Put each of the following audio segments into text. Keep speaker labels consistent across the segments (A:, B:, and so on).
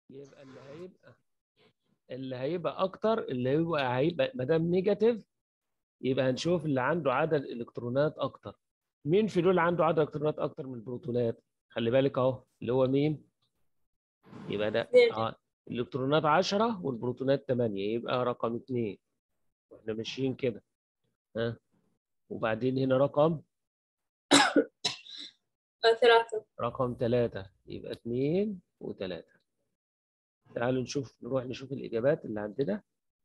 A: يبقى اللي هيبقى اللي هيبقى اكتر اللي هيبقى هيبقى ما دام نيجاتيف يبقى هنشوف اللي عنده عدد الكترونات اكتر مين في دول عنده عدد الكترونات اكتر من البروتونات خلي بالك اهو اللي هو مين يبقى ده
B: اثنين.
A: اه الالكترونات 10 والبروتونات 8 يبقى رقم 2 واحنا ماشيين كده ها وبعدين هنا رقم
B: آه، ثلاثة
A: رقم 3 يبقى 2 و3 تعالوا نشوف نروح نشوف الإجابات اللي عندنا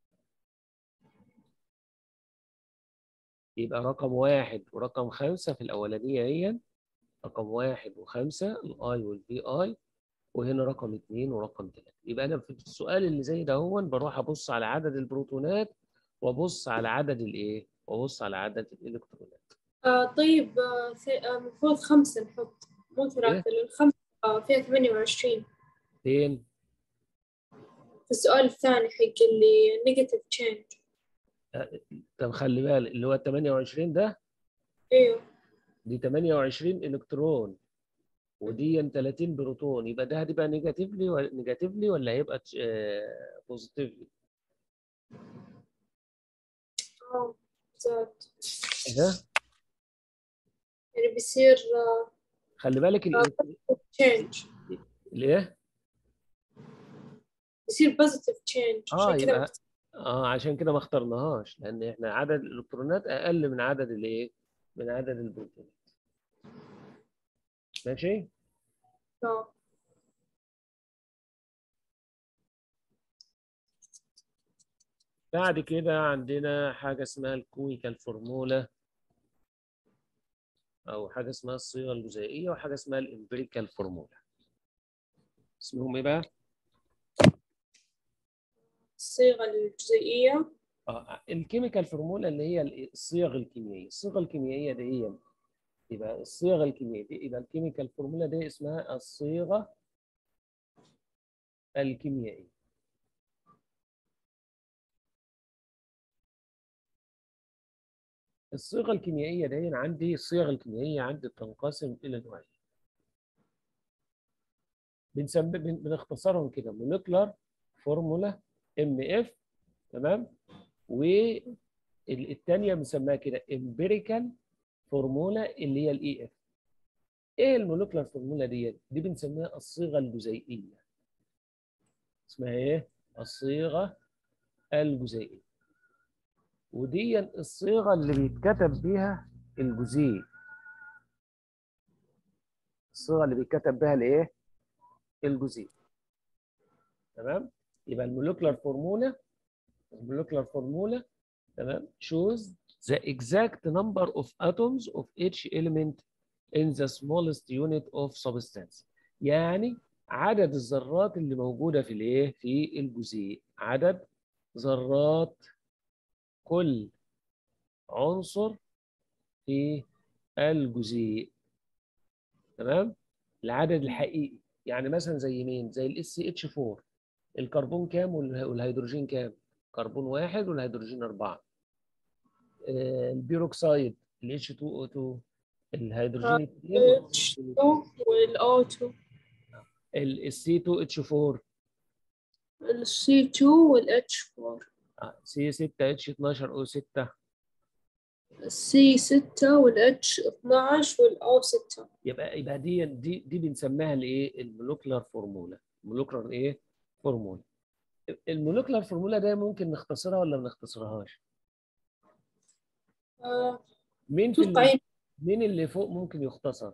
A: يبقى رقم واحد ورقم خمسة في الأولانية هي رقم واحد وخمسة الآي والبي آي وهنا رقم اتنين ورقم تلاتة يبقى أنا في السؤال اللي زي ده هو بروح أبص على عدد البروتونات وأبص على عدد الإيه؟ وأبص على عدد الإلكترونات
B: آه طيب آه، ث- آه، المفروض خمسة نحط مو ثلاثة لأن خمسة آه، فيها ثمانية وعشرين
A: فين؟
B: في السؤال الثاني حق اللي نيجاتيف تشينج
A: طب خلي بالك اللي هو 28 ده
B: ايوه
A: دي 28 الكترون ودي 30 بروتون يبقى ده هتبقى نيجاتيفلي ولا نيجاتيفلي ولا هيبقى بوزيتيفلي
B: اه زاد
A: ده
B: يعني بيصير
A: خلي بالك
B: تشينج
A: الايه
B: بيصير بوزيتيف تشينج
A: اه يبقى اه عشان كده ما اخترناهاش لان احنا عدد الالكترونات اقل من عدد الايه من عدد البروتونات ماشي
B: آه.
A: بعد كده عندنا حاجه اسمها الكويكال فورمولا او حاجه اسمها الصيغه الجزيئيه وحاجه اسمها الامبريكال فورمولا اسمهم ايه بقى
B: الصيغة الجزيئية
A: اه الكيميكال فورمولا اللي هي الصيغ الكيميائيه الصيغه الكيميائيه دي هي يبقى الصيغه الكيميائيه دي يبقى الكيميكال فورمولا دي اسمها الصيغه الكيميائيه الصيغه الكيميائيه دي عندي الصيغ الكيميائيه عندي بتنقسم الى نوعين بنسمي بن- بنختصرهم كده مولكولار فورمولا ام اف تمام والثانيه بنسميها كده امبيريكال فورمولا اللي هي الاي اف ايه المولكولار فورمولا دي دي بنسميها الصيغه الجزيئيه اسمها ايه الصيغه الجزيئيه ودي الصيغه اللي بيتكتب بيها الجزيء الصيغه اللي بيتكتب بيها الايه الجزيء تمام يبقى المولكولار فورمولا المولكولار فورمولا تمام shows the exact number of atoms of each element in the smallest unit of substance يعني عدد الذرات اللي موجوده في الايه في الجزيء عدد ذرات كل عنصر في الجزيء تمام العدد الحقيقي يعني مثلا زي مين زي الاس اتش 4 الكربون كام والها- والهيدروجين كام كربون واحد والهيدروجين أربعة آه، البيروكسيد ال H2O2 الهيدروجين اثنين
B: H2 والأوتو
A: ال C2H4
B: السي 2 والاتش 4
A: C6H12O6
B: السي 6 والاتش 12 والاو 6
A: يبقى يبقى دي دي دي بنسميها الايه المولكولار فورمولا المولكولار ايه فورمولا المولكولار فورمولا ده ممكن نختصرها ولا ما نختصرهاش
B: آه،
A: مين في
B: اتوقع
A: اللي
B: يعني،
A: مين اللي فوق ممكن يختصر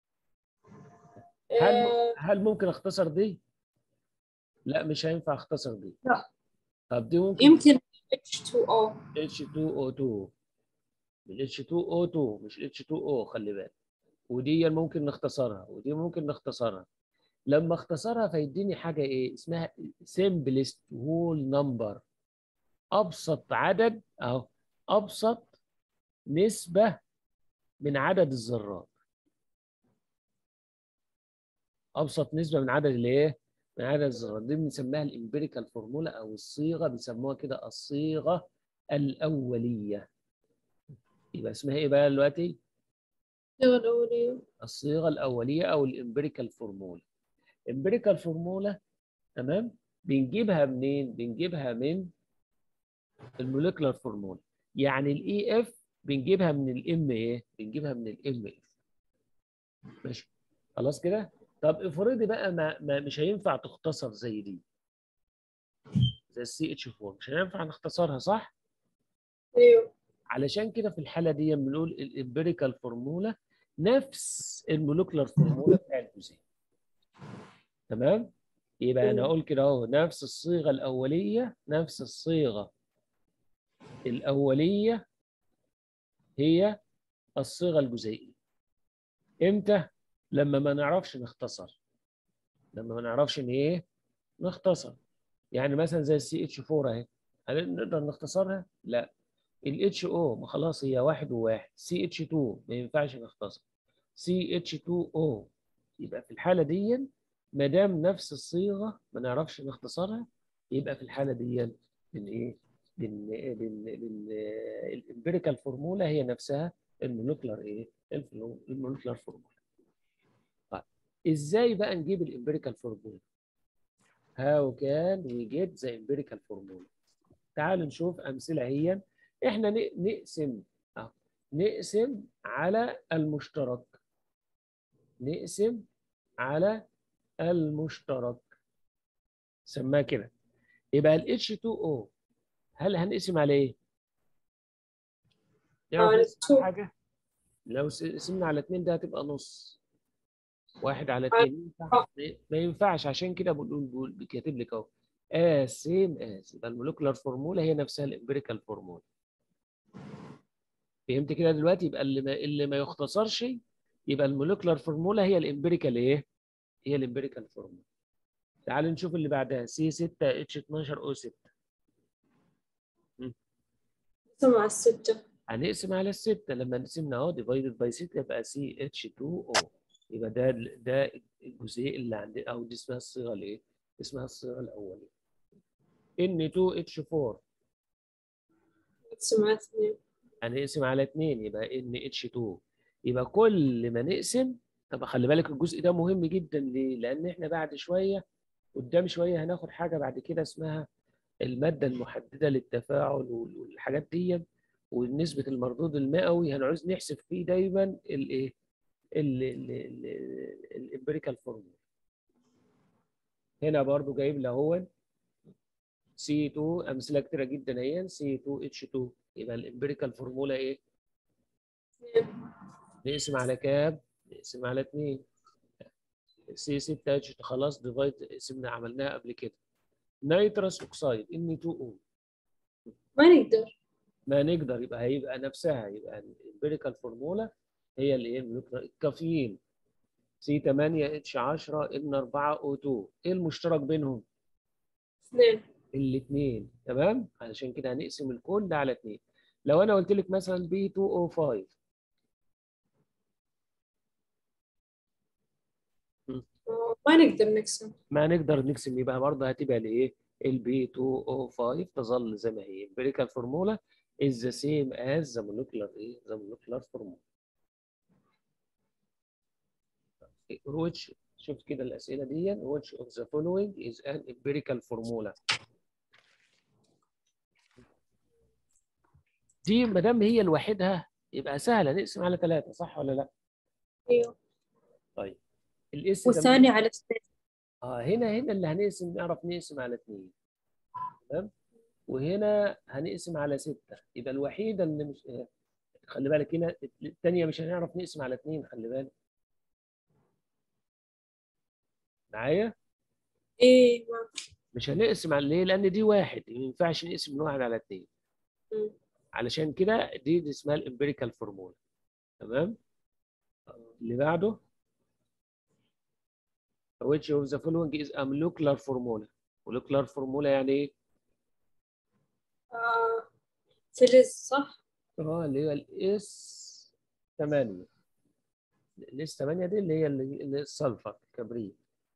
A: هل
B: آه،
A: هل ممكن اختصر دي لا مش هينفع اختصر دي
B: لا.
A: طب دي ممكن
B: يمكن H2O
A: H2O2 ال H2O2 مش H2O خلي بالك ودي ممكن نختصرها ودي ممكن نختصرها لما اختصرها فيديني حاجه ايه اسمها simplest whole number ابسط عدد اهو ابسط نسبه من عدد الذرات ابسط نسبه من عدد الايه من عدد الذرات دي بنسميها الامبيريكال فورمولا او الصيغه بيسموها كده الصيغه الاوليه يبقى اسمها ايه بقى دلوقتي
B: الصيغة الأولية
A: الصيغه الاوليه او الامبيريكال فورمولا امبيريكال فورمولا تمام بنجيبها منين بنجيبها من الموليكولار فورمولا يعني الاي اف بنجيبها من الام ايه بنجيبها من الام اف ماشي خلاص كده طب افرضي بقى ما, ما مش هينفع تختصر زي دي زي السي اتش 4 مش هينفع نختصرها صح
B: ايوه
A: علشان كده في الحاله دي بنقول الامبيريكال فورمولا نفس الموليكولار فورمولا بتاع الجزيء تمام يبقى انا اقول كده اهو نفس الصيغه الاوليه نفس الصيغه الاوليه هي الصيغه الجزيئيه امتى لما ما نعرفش نختصر لما ما نعرفش ان ايه نختصر يعني مثلا زي السي اتش 4 اهي هل نقدر نختصرها لا الاتش او ما خلاص هي واحد وواحد سي اتش 2 ما ينفعش نختصر سي اتش 2 او يبقى في الحاله دي ما دام نفس الصيغه ما نعرفش نختصرها يبقى في الحاله دي بن ايه بن بن بن الامبيريكال فورمولا هي نفسها المولكيولار ايه المولكيولار فورمولا طيب ازاي بقى نجيب الامبيريكال فورمولا how can we get the empirical formula تعالوا نشوف امثله هي احنا نقسم اه نقسم على المشترك نقسم على المشترك سماه كده يبقى ال H2O هل هنقسم على ايه؟
B: على
A: نقسم على
B: two.
A: حاجة لو قسمنا على اتنين ده هتبقى نص واحد على اتنين ينفع؟ ما ينفعش عشان كده بنقول بقول كاتب لك اهو as same as يبقى المولكيولار فورمولا هي نفسها الامبيريكال فورمولا فهمت كده دلوقتي يبقى اللي ما اللي ما يختصرش يبقى المولكيولار فورمولا هي الامبيريكال ايه؟ هي الامبيريكال فورمولا تعال نشوف اللي بعدها سي 6 اتش 12 او 6
B: سمع الستة
A: هنقسم على الستة لما نقسمنا اهو ديفايدد باي 6 يبقى سي اتش 2 او يبقى ده ده الجزيء اللي عندنا او دي اسمها الصيغه الايه؟ اسمها الصيغه الاوليه ان 2 اتش 4
B: سمع اثنين
A: هنقسم على 2 يبقى ان اتش 2 يبقى كل ما نقسم طب خلي بالك الجزء ده مهم جدا ليه؟ لان احنا بعد شويه قدام شويه هناخد حاجه بعد كده اسمها الماده المحدده للتفاعل والحاجات دي ونسبه المردود المئوي هنعوز نحسب فيه دايما الايه؟ الامبيريكال فورمولا هنا برضو جايب لي هو سي 2 امثله كتيره جدا اهي سي 2 اتش 2 يبقى الامبيريكال فورمولا ايه؟
B: اثنين
A: نقسم على كام؟ نقسم على 2 سي 6 اتش خلاص ديفايد قسمنا عملناها قبل كده نيترس اوكسايد ان 2 او
B: ما نقدر
A: ما نقدر يبقى هيبقى نفسها يبقى الامبيريكال فورمولا هي اللي ايه الكافيين سي 8 اتش 10 ان 4 او 2 ايه المشترك بينهم؟
B: اثنين
A: الاثنين تمام علشان كده هنقسم الكل ده على اثنين لو انا قلت لك مثلا بي 2 او 5
B: ما نقدر نقسم
A: ما نقدر نقسم يبقى برضه هتبقى لايه؟ البي 2 او 5 تظل زي ما هي empirical formula is the same as the molecular ايه؟ the molecular formula which شوف كده الاسئله دي which of the following is an empirical formula دي ما دام هي لوحدها يبقى سهله نقسم على ثلاثه صح ولا لا؟
B: ايوه
A: طيب الاس ده
B: والثاني على اثنين
A: اه هنا هنا اللي هنقسم نعرف نقسم على اثنين تمام وهنا هنقسم على ستة يبقى الوحيدة اللي مش آه، خلي بالك هنا الثانية مش هنعرف نقسم على اثنين خلي بالك معايا
B: ايه ما
A: مش هنقسم على ليه لأن دي واحد ما ينفعش نقسم من واحد على اثنين
B: مم.
A: علشان كده دي, دي اسمها الامبيريكال فورمولا تمام اللي بعده which of the following is a molecular formula molecular formula يعني ايه؟
B: آه. فلز صح؟
A: اه اللي هي الاس 8 الاس 8 دي اللي هي اللي اللي السلفر كبريت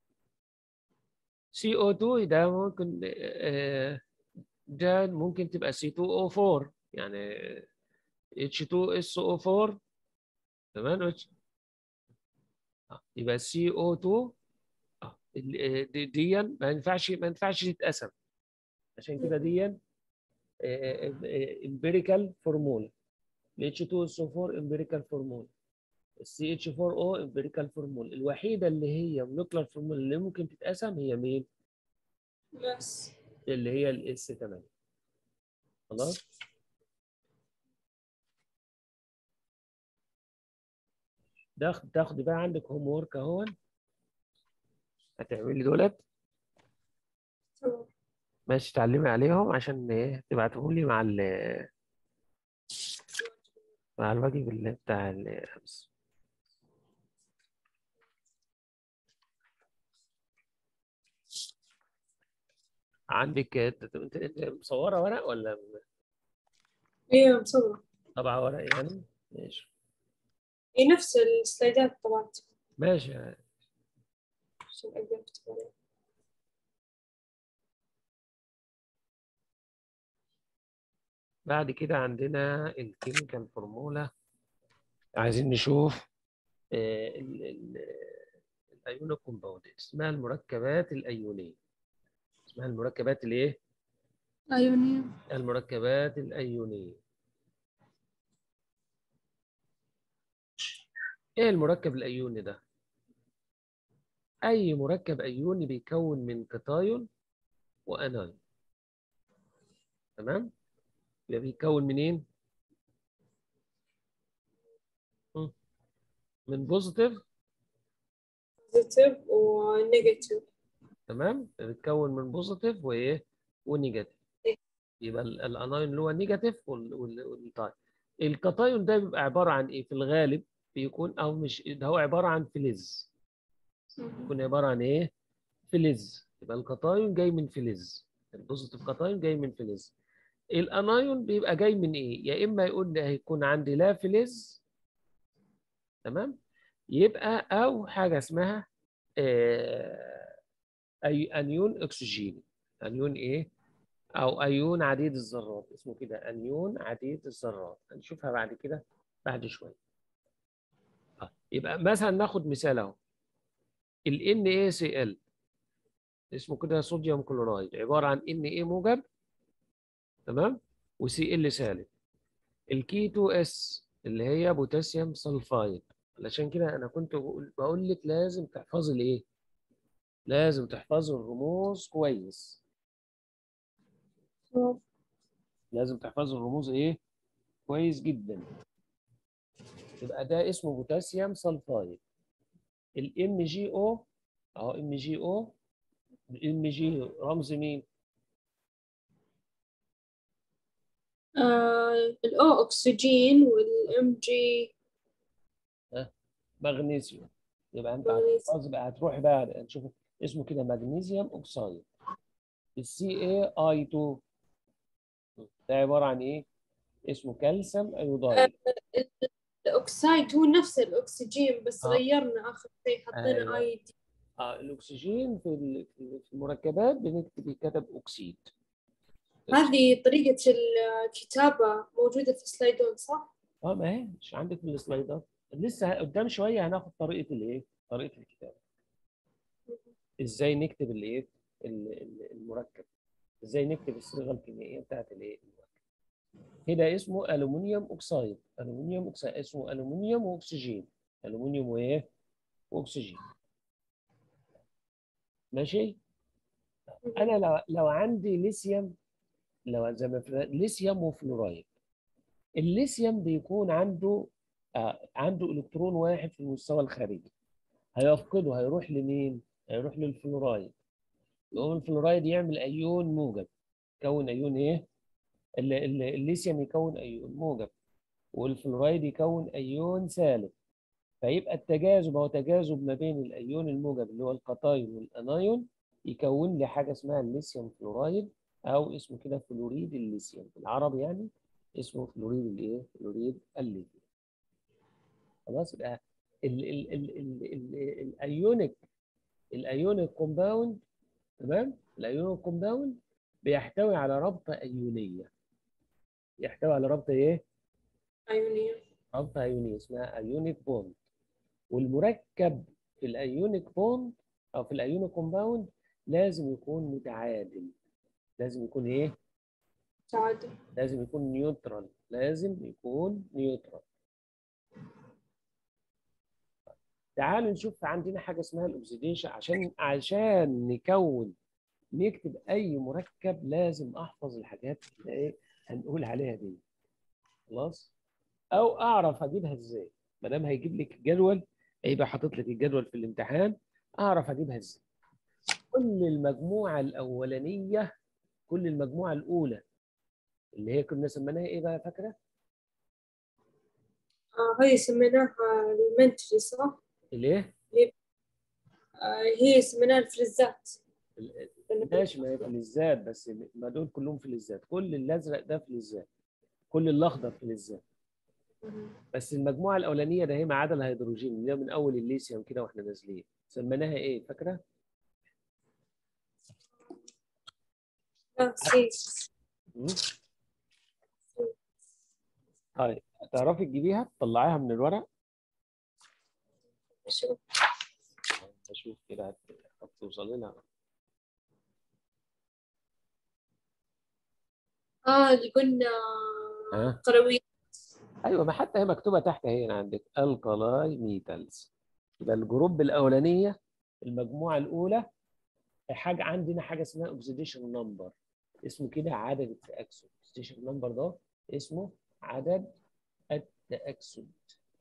A: سي او 2 ده ممكن آه، ده ممكن تبقى سي 2 او 4 يعني اتش 2 اس او 4 تمام اتش- آه، يبقى سي او 2 اه ال- دي دي ما ينفعش ما ينفعش تتقسم عشان كده دي امبيريكال فورمولا ال H2SO4 امبيريكال فورمولا ال CH4O امبيريكال فورمولا الوحيده اللي هي مولكيولار فورمولا اللي ممكن تتقسم هي مين؟
B: بس
A: اللي هي الاس 8 خلاص ده تاخدي بقى عندك هوم ورك اهون هتعملي دولت
B: تمام
A: ماشي تعلمي عليهم عشان ايه تبعتهم لي مع ال مع الواجب اللي بتاع الخمس عندك انت انت انت مصوره ورق ولا
B: ايه مصورة
A: طبعا ورق يعني ماشي
B: ايه نفس السلايدات طبعت
A: ماشي
B: عشان اقدر اكتب عليها.
A: بعد كده عندنا الكيميكال فورمولا عايزين نشوف آه، ال- ال- الايون كومباوند اسمها المركبات الايونيه اسمها المركبات الايه
B: ايونية
A: المركبات الايونيه ايه المركب الايوني ده اي مركب ايوني بيكون من كتايون وانايون تمام يبقى بيكون منين مم. من بوزيتيف
B: بوزيتيف ونيجاتيف
A: تمام بيتكون من بوزيتيف وايه ونيجاتيف
B: إيه.
A: يبقى ال- الانايون اللي هو النيجاتيف وال- وال- والتايون الكتايون ده بيبقى عباره عن ايه في الغالب بيكون او مش ده هو عباره عن فلز بيكون عباره عن ايه فلز يبقى الكتايون جاي من فلز البوزيتيف كتايون جاي من فلز الانايون بيبقى جاي من ايه يا اما يقول لي هيكون عندي لا فلز تمام يبقى او حاجه اسمها آه، أي انيون اكسجيني انيون ايه او ايون عديد الذرات اسمه كده انيون عديد الذرات هنشوفها بعد كده بعد شويه آه، يبقى مثلا ناخد مثال اهو ال NaCl اسمه كده صوديوم كلورايد عباره عن Na موجب تمام وCl سالب الكي 2 اس اللي هي بوتاسيوم سلفايد علشان كده انا كنت بقول بقول لك لازم تحفظي الايه لازم تحفظي الرموز كويس لازم تحفظي الرموز ايه كويس جدا يبقى ده اسمه بوتاسيوم سلفايد الام جي او اهو ام جي او الام جي رمز مين
B: آه الأو أكسجين والإم جي
A: مغنيسيوم يبقى انت
B: مغنيسيوم.
A: هتحفظ بقى هتروح بقى نشوف اسمه كده مغنيسيوم اوكسايد السي اي اي 2 ده عباره عن ايه اسمه كالسيوم ايودايد
B: الأكسايد هو نفس الأكسجين بس
A: آه.
B: غيرنا آخر شيء حطينا
A: أيوة.
B: أي دي
A: آه الاكسجين في ال- في المركبات بنكتب يتكتب اكسيد
B: هذه طريقة الكتابة موجودة في سلايدون صح؟
A: اه ما هي مش عندك في السلايدات لسه قدام شويه هناخد طريقه الايه طريقه الكتابه ازاي نكتب الايه ال- ال- المركب ازاي نكتب الصيغه الكيميائيه بتاعت الايه المركب هنا اسمه الومنيوم اوكسايد الومنيوم اوكسايد اسمه الومنيوم واكسجين الومنيوم وايه واكسجين ماشي انا لو لو عندي ليثيوم لو زي ما في- ليثيوم وفلورايد الليثيوم بيكون عنده آه عنده الكترون واحد في المستوى الخارجي هيفقده هيروح لمين هيروح للفلورايد يقوم الفلورايد يعمل ايون موجب يكون ايون ايه ال- ال- الليثيوم يكون ايون موجب والفلورايد يكون ايون سالب فيبقى التجاذب هو تجاذب ما بين الايون الموجب اللي هو الكاتايون والانايون يكون لي حاجه اسمها الليثيوم فلورايد او اسمه كده فلوريد الليثيوم بالعربي يعني اسمه فلوريد الايه فلوريد الليثيوم خلاص يبقى ال ال ال ال ال الايونيك الايونيك كومباوند تمام الايونيك كومباوند بيحتوي على رابطه ايونيه يحتوي على رابطه ايه
B: أيونية
A: رابطه ايونيه اسمها ايونيك بوند والمركب في الايونيك بوند او في الايونو كومباوند لازم يكون متعادل لازم يكون ايه
B: تعادل
A: لازم يكون نيوترال لازم يكون نيوترال تعالوا نشوف عندنا حاجه اسمها الاكسيديشن عشان عشان نكون نكتب اي مركب لازم احفظ الحاجات اللي ايه هنقول عليها دي خلاص او اعرف اجيبها ازاي ما دام هيجيب لك الجدول هيبقى حاطط لك الجدول في الامتحان اعرف اجيبها ازاي كل المجموعه الاولانيه كل المجموعه الاولى اللي هي كنا سميناها ايه بقى فاكره
B: آه هي سميناها المنتري صح؟
A: الايه
B: آه هي سميناها الفلزات
A: ال- ماشي ما هي فلزات بس ما دول كلهم فلزات كل الازرق ده فلزات كل الاخضر فلزات بس المجموعه الاولانيه ده هي ما عدا الهيدروجين اللي هي من اول الليثيوم كده واحنا نازلين سميناها ايه فاكره
B: لا سي
A: مم؟ طيب تعرفي تجيبيها تطلعيها من الورق
B: شوف
A: اشوف كده هت- هتوصل لنا
B: اه اللي قلنا
A: ها
B: قرويات
A: ايوه ما حتى هي مكتوبه تحت هنا عندك الكالاي ميتالز يبقى الجروب الاولانيه المجموعه الاولى حاجه عندنا حاجه اسمها اوكسيديشن نمبر اسمه كده عدد التاكسد اوكسيديشن نمبر ده اسمه عدد التاكسد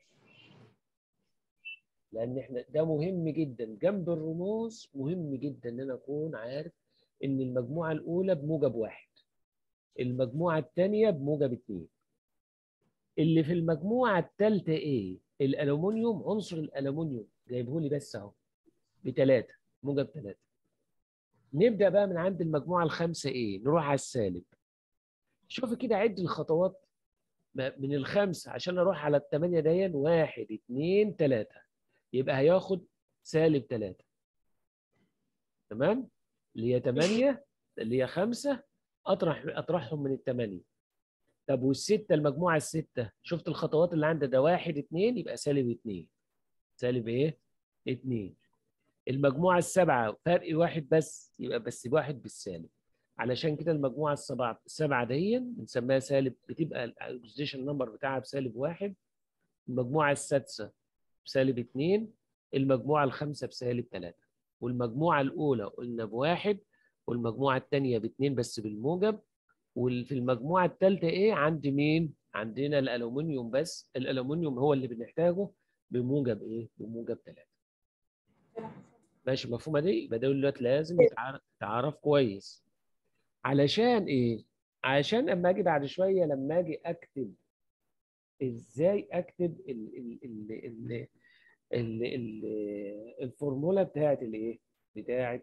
A: لان احنا ده مهم جدا جنب الرموز مهم جدا ان انا اكون عارف ان المجموعه الاولى بموجب واحد المجموعه الثانيه بموجب اثنين اللي في المجموعه الثالثه ايه الالومنيوم عنصر الالومنيوم جايبه لي بس اهو بثلاثه موجب ثلاثه نبدا بقى من عند المجموعه الخامسه ايه نروح على السالب شوف كده عد الخطوات ما- من الخمسه عشان اروح على الثمانيه دي واحد اثنين ثلاثه يبقى هياخد سالب ثلاثه تمام اللي هي 8 اللي هي 5 اطرح اطرحهم من الثمانيه طب والسته المجموعه السته شفت الخطوات اللي عندها ده واحد اثنين يبقى سالب اثنين سالب ايه؟ اثنين المجموعه السبعه فرق واحد بس يبقى بس واحد بالسالب علشان كده المجموعه السبعه السبعه دي بنسميها سالب بتبقى الاكسجيشن نمبر بتاعها بسالب واحد المجموعه السادسه بسالب اثنين المجموعه الخامسه بسالب ثلاثه والمجموعه الاولى قلنا بواحد والمجموعه الثانيه باثنين بس بالموجب وفي المجموعه الثالثه ايه عندي مين؟ عندنا الالومنيوم بس الالومنيوم هو اللي بنحتاجه بموجب ايه؟ بموجب ثلاثه ماشي مفهومه دي؟ يبقى ده دلوقتي لازم يتعرف يتعرف كويس علشان ايه؟ عشان اما اجي بعد شويه لما اجي اكتب ازاي اكتب ال ال ال ال ال ال الفورمولا بتاعت الايه؟ بتاعت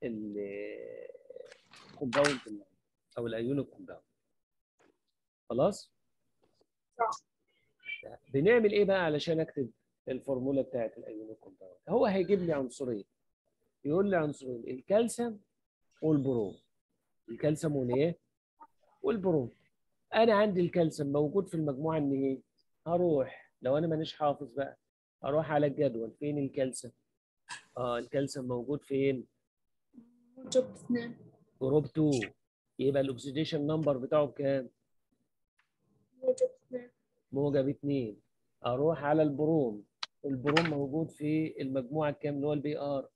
A: الكومباوند او الايونو كومباوند خلاص؟ بنعمل ايه بقى علشان اكتب الفورمولا بتاعت الايونو كومباوند؟ هو هيجيب لي عنصرين يقول لي عنصرين الكالسيوم والبروم الكالسيوم والايه؟ والبروم انا عندي الكالسيوم موجود في المجموعه النهائيه هروح لو انا مانيش حافظ بقى اروح على الجدول فين الكالسيوم؟ اه الكالسيوم موجود فين؟
B: موجب اثنين
A: جروب 2 يبقى الاكسيديشن نمبر بتاعه بكام؟
B: موجب اثنين
A: موجب 2 اروح على البروم البروم موجود في المجموعه الكام اللي هو البي ار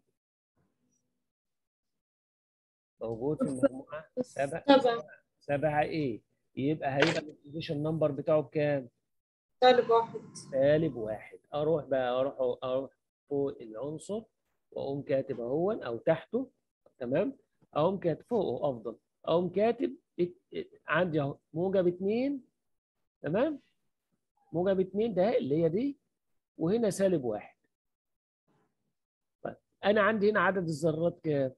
A: موجود في المجموعه سبعة
B: سبعة
A: سبعة ايه يبقى هيبقى الاكسيديشن نمبر بتاعه بكام؟
B: سالب واحد
A: سالب واحد اروح بقى اروح اروح فوق العنصر واقوم كاتب اهو او تحته تمام اقوم كاتب فوقه افضل اقوم كاتب ات- ات- عندي اهو موجب اتنين تمام موجب اتنين ده اللي هي دي وهنا سالب واحد طيب انا عندي هنا عدد الذرات كام؟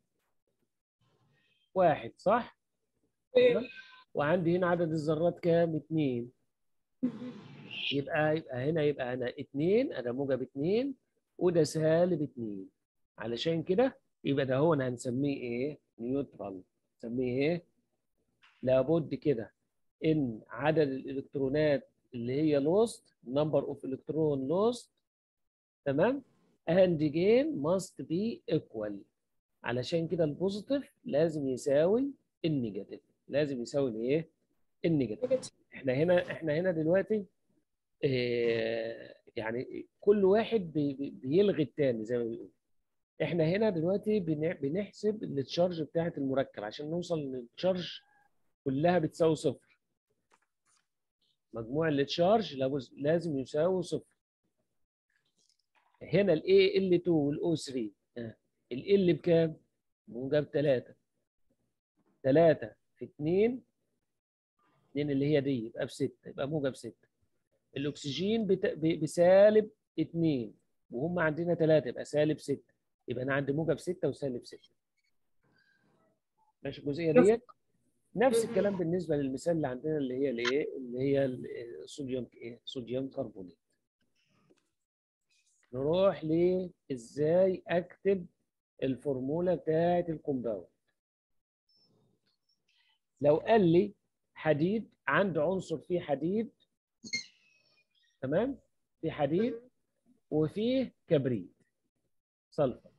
A: واحد صح؟
B: إيه.
A: وعندي هنا عدد الذرات كام؟ اتنين يبقى يبقى هنا يبقى انا اتنين انا موجب اتنين وده سالب اتنين علشان كده يبقى ده هو هنسميه ايه؟ نيوترال نسميه ايه؟ لابد كده ان عدد الالكترونات اللي هي لوست نمبر اوف الكترون لوست تمام؟ and gain must be equal علشان كده البوزيتيف لازم يساوي النيجاتيف لازم يساوي الايه النيجاتيف احنا هنا احنا هنا دلوقتي اه يعني كل واحد بي بي بيلغي الثاني زي ما بيقول احنا هنا دلوقتي بن- بنحسب التشارج بتاعه المركب عشان نوصل للتشارج كلها بتساوي صفر مجموع التشارج لابد- لازم يساوي صفر هنا ال A L2 وال O3 ال L بكام؟ موجب 3 3 في 2 2 اللي هي دي يبقى ب 6 يبقى موجب 6 الاكسجين بت... ب... بسالب 2 وهم عندنا 3 يبقى سالب 6 يبقى انا عندي موجب 6 وسالب 6 ماشي الجزئيه ديت نفس
B: مهم.
A: الكلام بالنسبه للمثال اللي عندنا اللي هي الايه اللي هي الصوديوم ايه صوديوم كربونات نروح ل ازاي اكتب الفورمولا بتاعه الكومباوند لو قال لي حديد عنده عنصر فيه حديد تمام في حديد وفيه كبريت سلفر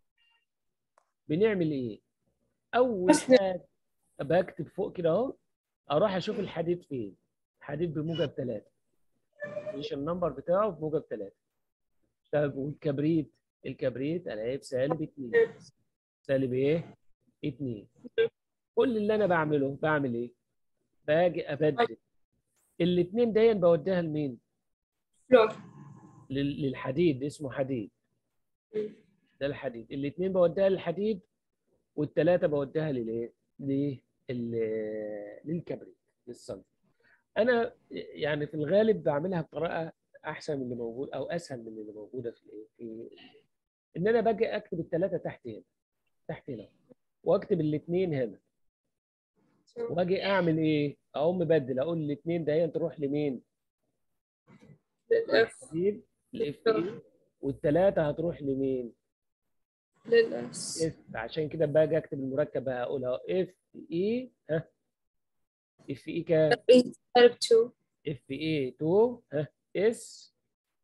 A: بنعمل ايه اول
B: بس ن-
A: حاجه بكتب فوق كده اهو اروح اشوف الحديد فين حديد بموجب 3 مش النمبر بتاعه بموجب 3 طب والكبريت الكبريت الاقيه بسالب 2 سالب ايه 2 كل اللي انا بعمله بعمل ايه باجي ابدل الاثنين دايما بوديها لمين
B: فلور
A: لل- للحديد اسمه حديد
B: مم.
A: ده الحديد الاثنين بوديها للحديد والثلاثه بوديها للايه لل للكبريت للصلب انا يعني في الغالب بعملها بطريقه احسن من اللي موجود او اسهل من اللي موجوده في الايه في ان انا باجي اكتب الثلاثه تحت هنا تحت هنا واكتب الاثنين هنا واجي اعمل ايه اقوم مبدل اقول الاثنين ده تروح لمين
B: للإف
A: للحديد الاف اي والثلاثه هتروح لمين
B: للإس
A: اف عشان كده باجي اكتب المركب هقولها اف اي ها اف اي كام
B: إي سالب 2
A: اف اي 2 ها اس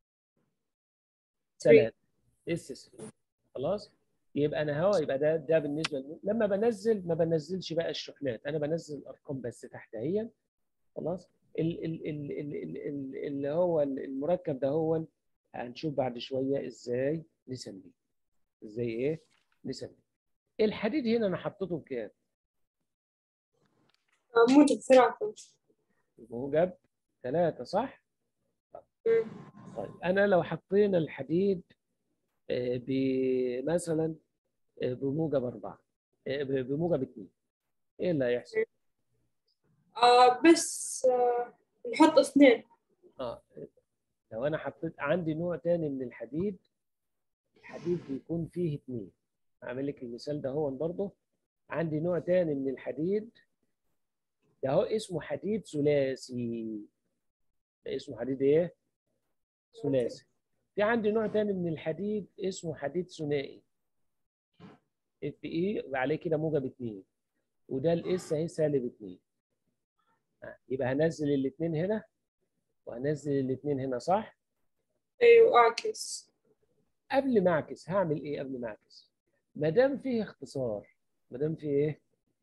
B: 3
A: 3 اس 3 خلاص يبقى انا هو يبقى ده ده بالنسبه لي. لما بنزل ما بنزلش بقى الشحنات انا بنزل الارقام بس تحت اهي خلاص ال ال ال ال ال ال اللي هو المركب ده هو هنشوف بعد شويه ازاي نسميه ازاي ايه نسميه الحديد هنا انا حطيته بكام
B: موجب ثلاثة
A: موجب 3 صح
B: مم.
A: طيب انا لو حطينا الحديد آه، بمثلا آه، بموجب 4 بموجب 2 ايه اللي هيحصل
B: آه بس آه نحط اثنين
A: اه لو انا حطيت عندي نوع تاني من الحديد الحديد بيكون فيه اتنين هعمل لك المثال ده هو برضه عندي نوع تاني من الحديد ده هو اسمه حديد ثلاثي ده اسمه حديد ايه ثلاثي في عندي نوع تاني من الحديد اسمه حديد ثنائي اف اي عليه كده موجب اتنين وده الاس اهي سالب اتنين آه، يبقى هنزل الاتنين هنا وهنزل الاتنين هنا صح
B: أيوة أعكس
A: قبل ما اعكس هعمل ايه قبل ما اعكس ما دام فيه اختصار ما دام فيه ايه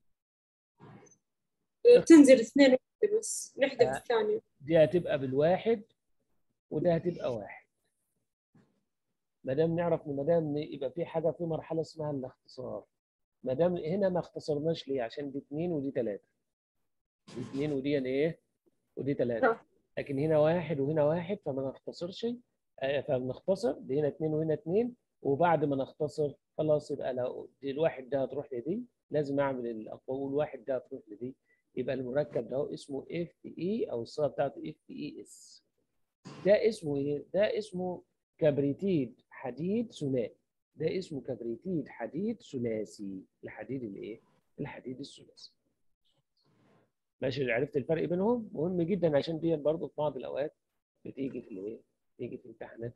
B: آه، تنزل اثنين واحدة بس نحذف
A: آه.
B: الثانية
A: دي هتبقى بالواحد وده هتبقى واحد ما دام نعرف ما دام يبقى في حاجه في مرحله اسمها الاختصار ما دام هنا ما اختصرناش ليه عشان دي اثنين ودي ثلاثه دي اثنين ودي يعني ايه ودي ثلاثه
B: نعم.
A: لكن هنا واحد وهنا واحد فما نختصرش آه، فبنختصر دي هنا اثنين وهنا اثنين وبعد ما نختصر خلاص يبقى لو دي الواحد ده هتروح لدي لازم اعمل الاقوال الواحد ده هتروح لدي يبقى المركب ده هو اسمه اف اي او الصيغه بتاعته اف اي اس ده اسمه ايه؟ ده اسمه كبريتيد حديد ثنائي ده اسمه كبريتيد حديد ثلاثي الحديد الايه؟ الحديد الثلاثي ماشي عرفت الفرق بينهم مهم جدا عشان دي برضه في بعض الاوقات بتيجي في الايه؟ بتيجي في امتحانات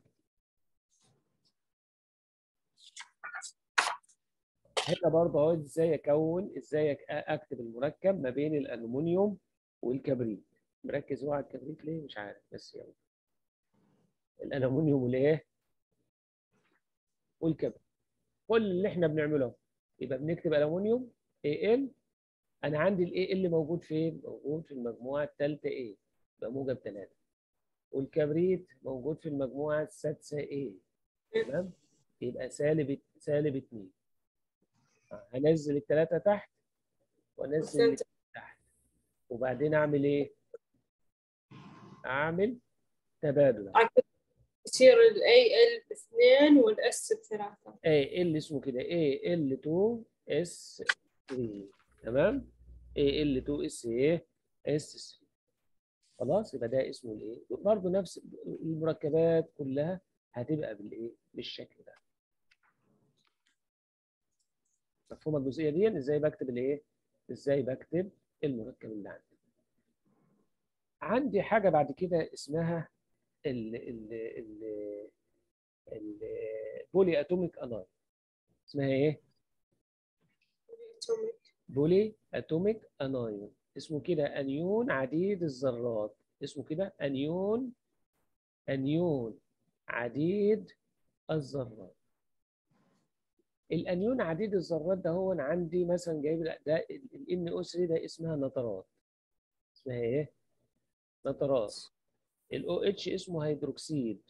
A: هنا برضه اهو ازاي اكون ازاي أك- اكتب المركب ما بين الالومنيوم والكبريت مركز هو على الكبريت ليه مش عارف بس يعني الالومنيوم والايه والكبريت كل اللي احنا بنعمله يبقى بنكتب الومنيوم AL انا عندي الاي اللي موجود فين؟ موجود في المجموعه الثالثه A يبقى موجب 3 والكبريت موجود في المجموعه السادسه A تمام؟ يبقى سالب سالب 2 هنزل الثلاثه تحت وانزل اللي تحت وبعدين اعمل ايه؟ اعمل تبادل
B: يصير ال AL باثنين والاس بثلاثة
A: A ال اسمه كده A L2 S 3 تمام A L2 S ايه S 3 خلاص يبقى ده اسمه الايه برضه نفس المركبات كلها هتبقى بالايه بالشكل ده مفهومه الجزئيه دي ازاي بكتب الايه ازاي بكتب المركب اللي عندي عندي حاجه بعد كده اسمها ال ال ال البولي اتوميك اناين اسمها ايه
B: atomic
A: بولي اتوميك انايون اسمه كده انيون عديد الذرات اسمه كده انيون انيون عديد الذرات الانيون عديد الذرات ده هو أنا عندي مثلا جايب ده الان او 3 ده اسمها نترات اسمها ايه نترات الاو اتش اسمه هيدروكسيد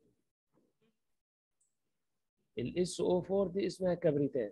A: الاس او 4 دي اسمها كبريتات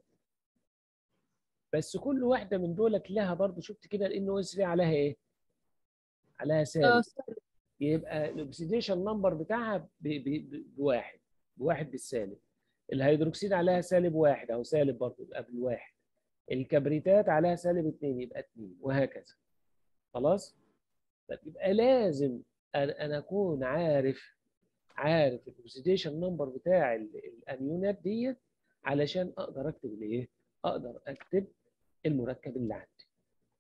A: بس كل واحده من دولت لها برضو شفت كده الان او 3 عليها ايه عليها
B: آه،
A: سالب
B: sorry.
A: يبقى الاكسيديشن نمبر بتاعها ب- ب- ب- بواحد بواحد بالسالب الهيدروكسيد عليها سالب واحد او سالب برضه يبقى بالواحد الكبريتات عليها سالب اتنين يبقى اتنين وهكذا خلاص طب يبقى لازم أن- انا اكون عارف عارف الاكسيديشن نمبر بتاع ال- الانيونات ديت علشان اقدر اكتب الايه اقدر اكتب المركب اللي عندي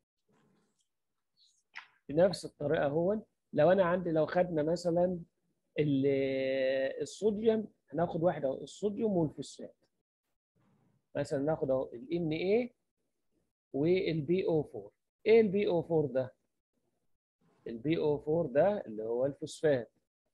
A: بنفس الطريقه هو لو انا عندي لو خدنا مثلا ال- الصوديوم هناخد واحد اهو الصوديوم والفوسفات مثلا ناخد اهو ال Na والبي او 4 ايه البي او 4 ده؟ البي او 4 ده اللي هو الفوسفات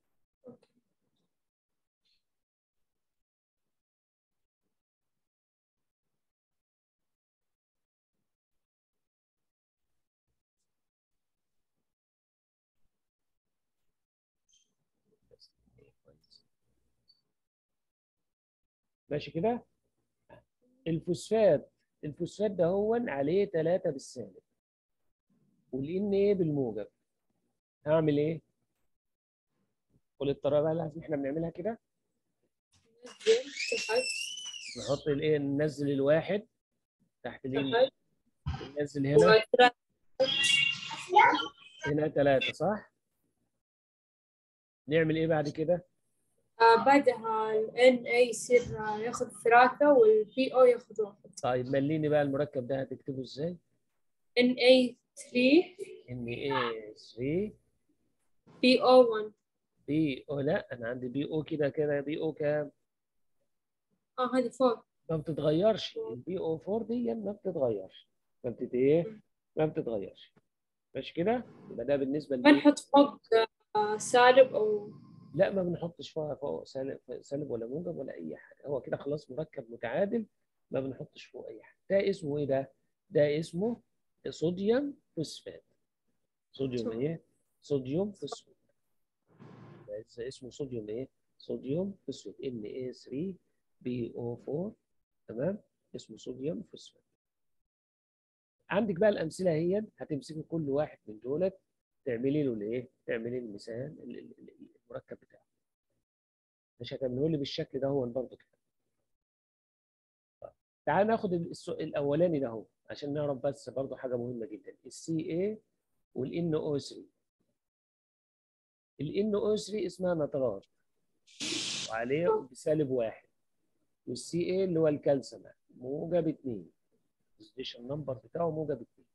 A: ماشي كده؟ الفوسفات الفوسفات ده هو عليه 3 بالسالب والان ايه بالموجب هعمل ايه؟ قول الطريقه بقى اللي احنا بنعملها كده
B: نزل تحت
A: نحط الايه ننزل الواحد تحت الان
B: تحت
A: ننزل هنا
B: وثلاثة
A: هنا 3 صح؟ نعمل ايه بعد كده؟
B: آه، بعدها ال Na يصير آه، ياخذ ثلاثة وال PO ياخذ واحد
A: طيب مليني بقى المركب ده هتكتبه ازاي؟
B: Na 3
A: ان ايه 3
B: PO 1
A: بي او لا انا عندي بي او كده كده بي او كام؟
B: اه هذه فوق
A: ما بتتغيرش البي او 4 دي ما بتتغيرش ما بتت ايه؟ ما بتتغيرش ماشي كده؟ يبقى ده بالنسبه
B: ما
A: لي
B: نحط فوق آه، سالب أو
A: لا ما بنحطش فوق فوق سالب سالب ولا موجب ولا اي حاجه هو كده خلاص مركب متعادل ما بنحطش فوق اي حاجه ده اسمه ايه ده؟ ده اسمه صوديوم فوسفات صوديوم
B: صح.
A: ايه؟ صوديوم فوسفات ده اسمه صوديوم ايه؟ صوديوم فوسفات Na3 BO4 تمام؟ اسمه صوديوم فوسفات عندك بقى الامثله هي هتمسكي كل واحد من دولت تعملي له الايه؟ تعملي المثال ال- ال- ال- المركب بتاعه مش هتعمله لي بالشكل ده هو برضه كده طيب، تعال ناخد الس- الاولاني ده هو عشان نعرف بس برضه حاجه مهمه جدا السي اي والان او 3 الان او 3 اسمها نترات وعليه بسالب واحد والسي اي اللي هو الكالسيوم موجب 2 الستيشن نمبر بتاعه موجب 2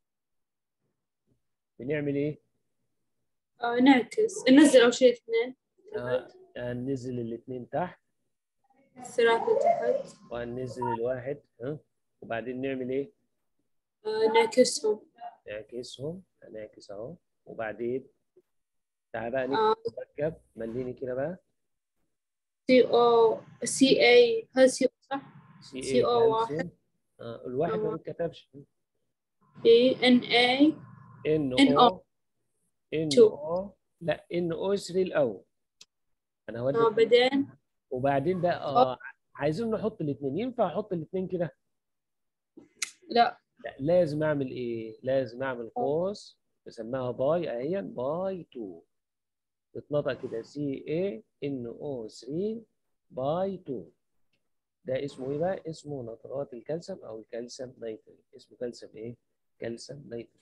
A: بنعمل ايه؟
B: آه، نعكس ننزل أول شيء اثنين
A: آه، هننزل الاثنين تحت
B: ثلاثة تحت
A: وهننزل الواحد ها وبعدين نعمل ايه؟
B: آه، نعكسهم
A: نعكسهم هنعكس اهو وبعدين تعال بقى
B: آه.
A: نكتب مركب مليني كده بقى
B: سي او سي اي هل سي او صح
A: سي
B: CO واحد.
A: آه الواحد ما
B: أو-
A: بيتكتبش
B: بي ان اي
A: ان
B: NO.
A: او ان
B: Two.
A: او لا ان او 3 الاول انا هودي
B: اه بعدين
A: وبعدين بقى اه عايزين نحط الاثنين ينفع احط الاثنين كده
B: لا
A: لا لازم اعمل ايه لازم اعمل قوس بسميها باي اهي باي 2 تتنطق كده سي اي ان او 3 باي 2 ده اسمه ايه بقى اسمه نترات الكالسيوم او الكالسيوم نيتريت اسمه كالسيوم ايه كالسيوم نيتريت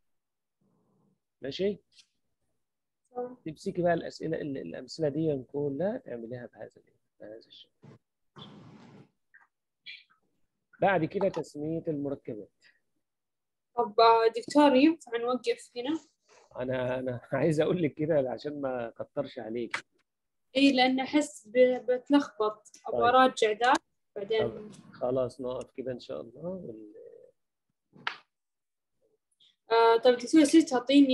A: ماشي
B: صح.
A: تمسكي بقى الاسئله ال- الامثله دي كلها تعمليها بهذا الايه بهذا الشكل بعد كده تسميه المركبات
B: طب آه، دكتور ينفع نوقف هنا؟
A: انا انا عايز اقول لك كده عشان ما اكترش عليك
B: اي لان احس ب- بتلخبط ابغى
A: طيب.
B: اراجع ذا بعدين
A: خلاص نقف كده ان شاء الله وال...
B: آه طب دكتور يصير تعطيني